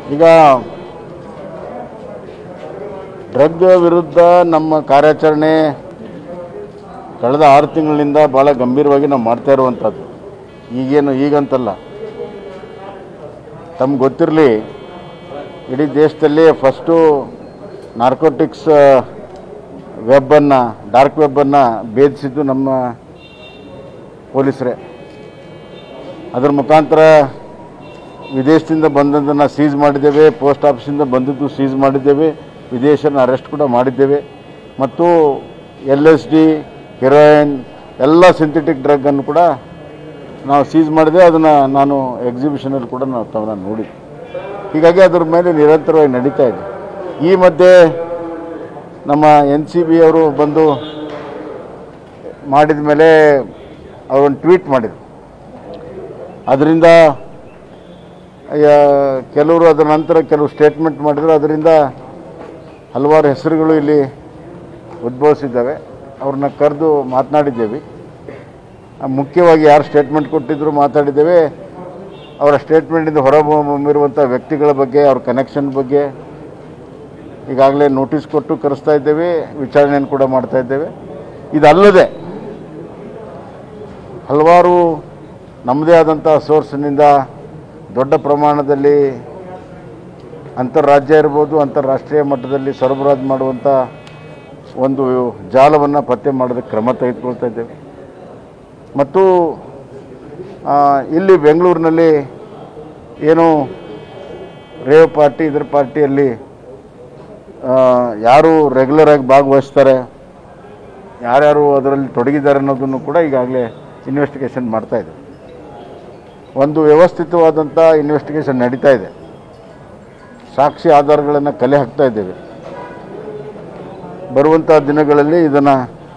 ಈಗ ಡ್ರಗ್ ವಿರುದ್ಧ ನಮ್ಮ ಕಾರ್ಯಾಚರಣೆ ಕಳೆದ ಆರು ತಿಂಗಳಿಂದ ಭಾಳ ಗಂಭೀರವಾಗಿ ನಾವು ಮಾಡ್ತಾ ಇರುವಂಥದ್ದು ಈಗೇನು ಈಗಂತಲ್ಲ ತಮ್ಗೆ ಗೊತ್ತಿರಲಿ ಇಡೀ ದೇಶದಲ್ಲಿ ಫಸ್ಟು ನಾರ್ಕೋಟಿಕ್ಸ್ ವೆಬ್ಬನ್ನು ಡಾರ್ಕ್ ವೆಬ್ಬನ್ನು ಭೇದಿಸಿದ್ದು ನಮ್ಮ ಪೊಲೀಸರೇ ಅದರ ಮುಖಾಂತರ ವಿದೇಶದಿಂದ ಬಂದದ್ದನ್ನು ಸೀಸ್ ಮಾಡಿದ್ದೇವೆ ಪೋಸ್ಟ್ ಆಫೀಸಿಂದ ಬಂದದ್ದು ಸೀಸ್ ಮಾಡಿದ್ದೇವೆ ವಿದೇಶನ ಅರೆಸ್ಟ್ ಕೂಡ ಮಾಡಿದ್ದೇವೆ ಮತ್ತು ಎಲ್ ಎಸ್ ಡಿ ಹೆರೋಯಿನ್ ಎಲ್ಲ ಸಿಂಥೆಟಿಕ್ ಡ್ರಗ್ಗನ್ನು ಕೂಡ ನಾವು ಸೀಸ್ ಮಾಡಿದೆ ಅದನ್ನು ನಾನು ಎಕ್ಸಿಬಿಷನಲ್ಲಿ ಕೂಡ ನಾವು ತಮ್ಮನ್ನ ನೋಡಿದ್ದೆ ಹೀಗಾಗಿ ಅದ್ರ ಮೇಲೆ ನಿರಂತರವಾಗಿ ನಡೀತಾ ಇದೆ ಈ ಮಧ್ಯೆ ನಮ್ಮ ಎನ್ ಸಿ ಬಿ ಅವರು ಬಂದು ಮಾಡಿದ ಮೇಲೆ ಅವರೊಂದು ಟ್ವೀಟ್ ಮಾಡಿದರು ಅದರಿಂದ ಕೆಲವರು ಅದರ ನಂತರ ಕೆಲವು ಸ್ಟೇಟ್ಮೆಂಟ್ ಮಾಡಿದರು ಅದರಿಂದ ಹಲವಾರು ಹೆಸರುಗಳು ಇಲ್ಲಿ ಉದ್ಭವಿಸಿದ್ದಾವೆ ಅವ್ರನ್ನ ಕರೆದು ಮಾತನಾಡಿದ್ದೇವೆ ಆ, ಮುಖ್ಯವಾಗಿ ಯಾರು ಸ್ಟೇಟ್ಮೆಂಟ್ ಕೊಟ್ಟಿದ್ರು ಮಾತಾಡಿದ್ದೇವೆ ಅವರ ಸ್ಟೇಟ್ಮೆಂಟಿಂದ ಹೊರಬೊಮ್ಮಿರುವಂಥ ವ್ಯಕ್ತಿಗಳ ಬಗ್ಗೆ ಅವ್ರ ಕನೆಕ್ಷನ್ ಬಗ್ಗೆ ಈಗಾಗಲೇ ನೋಟಿಸ್ ಕೊಟ್ಟು ಕರೆಸ್ತಾ ಇದ್ದೇವೆ ವಿಚಾರಣೆಯನ್ನು ಕೂಡ ಮಾಡ್ತಾ ಇದ್ದೇವೆ ಇದಲ್ಲದೆ ಹಲವಾರು ನಮ್ಮದೇ ಆದಂಥ ಸೋರ್ಸ್ನಿಂದ ದೊಡ್ಡ ಪ್ರಮಾಣದಲ್ಲಿ ಅಂತಾರಾಜ್ಯ ಇರ್ಬೋದು ಅಂತಾರಾಷ್ಟ್ರೀಯ ಮಟ್ಟದಲ್ಲಿ ಸರಬರಾಜು ಮಾಡುವಂಥ ಒಂದು ಜಾಲವನ್ನು ಪತ್ತೆ ಮಾಡೋದಕ್ಕೆ ಕ್ರಮ ತೆಗೆದುಕೊಳ್ತಾ ಇದ್ದೇವೆ ಮತ್ತು ಆ, ಇಲ್ಲಿ ಬೆಂಗಳೂರಿನಲ್ಲಿ ಏನು ರೇವ್ ಪಾರ್ಟಿ ಇದ್ರ ಪಾರ್ಟಿಯಲ್ಲಿ ಆ, ಯಾರು ರೆಗ್ಯುಲರ್ ಆಗಿ ಭಾಗವಹಿಸ್ತಾರೆ ಯಾರ್ಯಾರು ಅದರಲ್ಲಿ ತೊಡಗಿದ್ದಾರೆ ಅನ್ನೋದನ್ನು ಕೂಡ ಈಗಾಗಲೇ ಇನ್ವೆಸ್ಟಿಗೇಷನ್ ಮಾಡ್ತಾ ಇದೆ ಒಂದು ವ್ಯವಸ್ಥಿತವಾದಂಥ ಇನ್ವೆಸ್ಟಿಗೇಷನ್ ನಡೀತಾ ಇದೆ ಸಾಕ್ಷಿ ಆಧಾರಗಳನ್ನು ಕಲೆ ಹಾಕ್ತಾ ಇದ್ದೇವೆ ಬರುವಂಥ ದಿನಗಳಲ್ಲಿ ಇದನ್ನು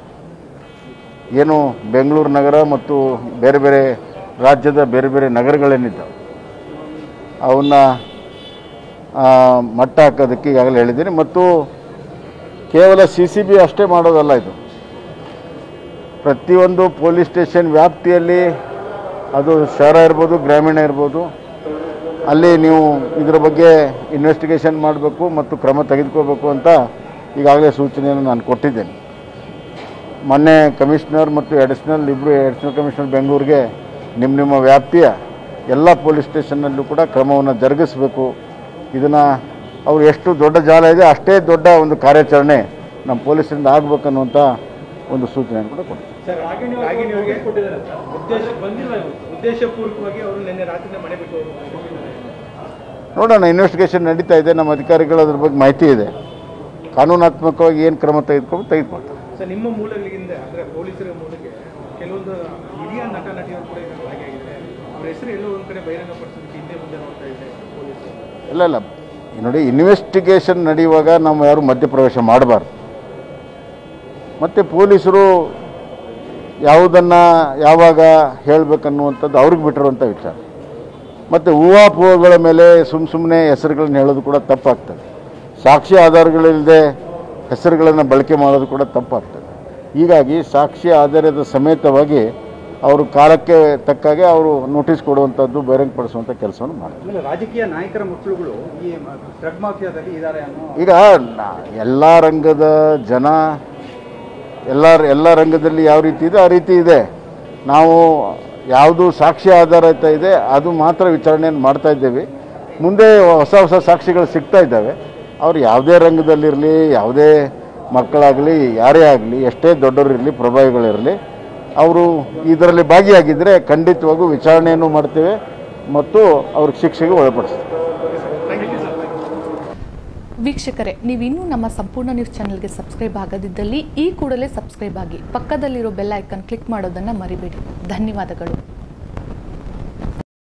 ಏನು ಬೆಂಗಳೂರು ನಗರ ಮತ್ತು ಬೇರೆ ಬೇರೆ ರಾಜ್ಯದ ಬೇರೆ ಬೇರೆ ನಗರಗಳೇನಿದ್ದಾವೆ ಅವನ್ನ ಆ, ಮಟ್ಟ ಹಾಕೋದಕ್ಕೆ ಈಗಾಗಲೇ ಹೇಳಿದ್ದೀನಿ ಮತ್ತು ಕೇವಲ ಸಿ ಸಿ ಬಿ ಅಷ್ಟೇ ಮಾಡೋದಲ್ಲ ಇದು ಪ್ರತಿಯೊಂದು ಪೊಲೀಸ್ ಸ್ಟೇಷನ್ ವ್ಯಾಪ್ತಿಯಲ್ಲಿ ಅದು ಶಹರ ಇರ್ಬೋದು ಗ್ರಾಮೀಣ ಇರ್ಬೋದು ಅಲ್ಲಿ ನೀವು ಇದರ ಬಗ್ಗೆ ಇನ್ವೆಸ್ಟಿಗೇಷನ್ ಮಾಡಬೇಕು ಮತ್ತು ಕ್ರಮ ತೆಗೆದುಕೋಬೇಕು ಅಂತ ಈಗಾಗಲೇ ಸೂಚನೆಯನ್ನು ನಾನು ಕೊಟ್ಟಿದ್ದೇನೆ ಮೊನ್ನೆ ಕಮಿಷನರ್ ಮತ್ತು ಅಡಿಷ್ನಲ್ ಇಬ್ಬರು ಅಡಿಷ್ನಲ್ ಕಮಿಷನರ್ ಬೆಂಗಳೂರಿಗೆ ನಿಮ್ಮ ನಿಮ್ಮ ವ್ಯಾಪ್ತಿಯ ಎಲ್ಲ ಪೊಲೀಸ್ ಸ್ಟೇಷನ್ನಲ್ಲೂ ಕೂಡ ಕ್ರಮವನ್ನು ಜರುಗಿಸಬೇಕು ಇದನ್ನು ಅವರು ಎಷ್ಟು ದೊಡ್ಡ ಜಾಲ ಇದೆ ಅಷ್ಟೇ ದೊಡ್ಡ ಒಂದು ಕಾರ್ಯಾಚರಣೆ ನಮ್ಮ ಪೊಲೀಸರಿಂದ ಆಗಬೇಕನ್ನುವಂಥ ಒಂದು ಸೂಚನೆಯನ್ನು ಕೂಡ ಕೊಡ್ತೀನಿ ಸರ್ ರಾಗಿಣಿ ರಾಗಿಣಿ ಅವರಿಗೆ ಕೊಟ್ಟಿದ್ದಾರೆ ಸರ್ ಉದ್ದೇಶ ಬಂದಿಲ್ಲ ಇವರು ಉದ್ದೇಶಪೂರ್ವಕವಾಗಿ ಅವರು ನಿನ್ನೆ ರಾತ್ರಿಯಿಂದ ಮನೆ ಬಿಟ್ಟು ಹೋಗಿದ್ದಾರೆ. ನೋಡೋಣ ಇನ್ವೆಸ್ಟಿಗೇಷನ್ ನಡೀತಾ ಇದೆ ನಮ್ಮ ಅಧಿಕಾರಿಗಳು ಅದ್ರ ಬಗ್ಗೆ ಮಾಹಿತಿ ಇದೆ ಕಾನೂನಾತ್ಮಕವಾಗಿ ಏನು ಕ್ರಮ ತೆಗೆದುಕೊಂಡು ತೆಗೆದುಕೊಳ್ತಾರೆ ಸರ್ ನಿಮ್ಮ ಮೂಲಗಳಿಂದ ಅಂದ್ರೆ ಪೊಲೀಸರ ಮೂಲಕ್ಕೆ ಕೆಲವೊಂದು ಹಿರಿಯ ನಟ ನಟಿಯರು ಕೂಡ ಇದರಲ್ಲಿ ಭಾಗಿಯಾಗಿದ್ದಾರೆ ಅವ್ರ ಹೆಸರು ಎಲ್ಲೋ ಒಂದು ಕಡೆ ಬಹಿರಂಗಪಡಿಸೋದಕ್ಕೆ ಹಿಂದೆ ಮುಂದೆ ನೋಡ್ತಾ ಇದೆ ಪೊಲೀಸರು ಇಲ್ಲ ಇಲ್ಲ ಈ ನೋಡಿ ಇನ್ವೆಸ್ಟಿಗೇಷನ್ ನಡೆಯುವಾಗ ನಾವು ಯಾರು ಮಧ್ಯಪ್ರವೇಶ ಮಾಡಬಾರ್ದು ಮತ್ತು ಪೊಲೀಸರು ಯಾವುದನ್ನು ಯಾವಾಗ ಹೇಳಬೇಕನ್ನುವಂಥದ್ದು ಅವ್ರಿಗೆ ಬಿಟ್ಟಿರುವಂಥ ವಿಚಾರ ಮತ್ತು ಊಹಾಪೋಹಗಳ ಮೇಲೆ ಸುಮ್ಮ ಸುಮ್ಮನೆ ಹೆಸರುಗಳನ್ನ ಹೇಳೋದು ಕೂಡ ತಪ್ಪಾಗ್ತದೆ ಸಾಕ್ಷಿ ಆಧಾರಗಳಿಲ್ಲದೆ ಹೆಸರುಗಳನ್ನು ಬಳಕೆ ಮಾಡೋದು ಕೂಡ ತಪ್ಪಾಗ್ತದೆ ಹೀಗಾಗಿ ಸಾಕ್ಷಿ ಆಧಾರದ ಸಮೇತವಾಗಿ ಅವರು ಕಾಲಕ್ಕೆ ತಕ್ಕಾಗೆ ಅವರು ನೋಟಿಸ್ ಕೊಡುವಂಥದ್ದು ಬಹಿರಂಗಪಡಿಸುವಂಥ ಕೆಲಸವನ್ನು ಮಾಡ್ತಾರೆ ಆಮೇಲೆ ರಾಜಕೀಯ ನಾಯಕರ ಮಕ್ಕಳುಗಳು ಈ ಡ್ರಗ್ ಮಾಫಿಯಾದಲ್ಲಿ ಇದ್ದಾರೆ ಅನ್ನೋ ಈಗ ಎಲ್ಲ ರಂಗದ ಜನ ಎಲ್ಲ ಎಲ್ಲ ರಂಗದಲ್ಲಿ ಯಾವ ರೀತಿ ಇದೆ ಆ ರೀತಿ ಇದೆ ನಾವು ಯಾವುದು ಸಾಕ್ಷಿ ಆಧಾರಿತ ಇದೆ ಅದು ಮಾತ್ರ ವಿಚಾರಣೆಯನ್ನು ಮಾಡ್ತಾ ಇದ್ದೇವೆ ಮುಂದೆ ಹೊಸ ಹೊಸ ಸಾಕ್ಷಿಗಳು ಸಿಗ್ತಾ ಇದ್ದಾವೆ ಅವ್ರು ಯಾವುದೇ ರಂಗದಲ್ಲಿರಲಿ ಯಾವುದೇ ಮಕ್ಕಳಾಗಲಿ ಯಾರೇ ಆಗಲಿ ಎಷ್ಟೇ ದೊಡ್ಡವರಿರಲಿ ಪ್ರಭಾವಿಗಳಿರಲಿ ಅವರು ಇದರಲ್ಲಿ ಭಾಗಿಯಾಗಿದ್ದರೆ ಖಂಡಿತವಾಗೂ ವಿಚಾರಣೆಯನ್ನು ಮಾಡ್ತೇವೆ ಮತ್ತು ಅವ್ರಿಗೆ ಶಿಕ್ಷೆಗೆ ಒಳಪಡಿಸ್ತೀವಿ ವೀಕ್ಷಕರೇ ನೀವಿನ್ನೂ ನಮ್ಮ ಸಂಪೂರ್ಣ ನ್ಯೂಸ್ ಚಾನೆಲ್ಗೆ ಸಬ್ಸ್ಕ್ರೈಬ್ ಆಗದಿದ್ದಲ್ಲಿ ಈ ಕೂಡಲೇ ಸಬ್ಸ್ಕ್ರೈಬ್ ಆಗಿ ಪಕ್ಕದಲ್ಲಿರೋ ಬೆಲ್ ಐಕನ್ ಕ್ಲಿಕ್ ಮಾಡೋದನ್ನು ಮರಿಬೇಡಿ ಧನ್ಯವಾದಗಳು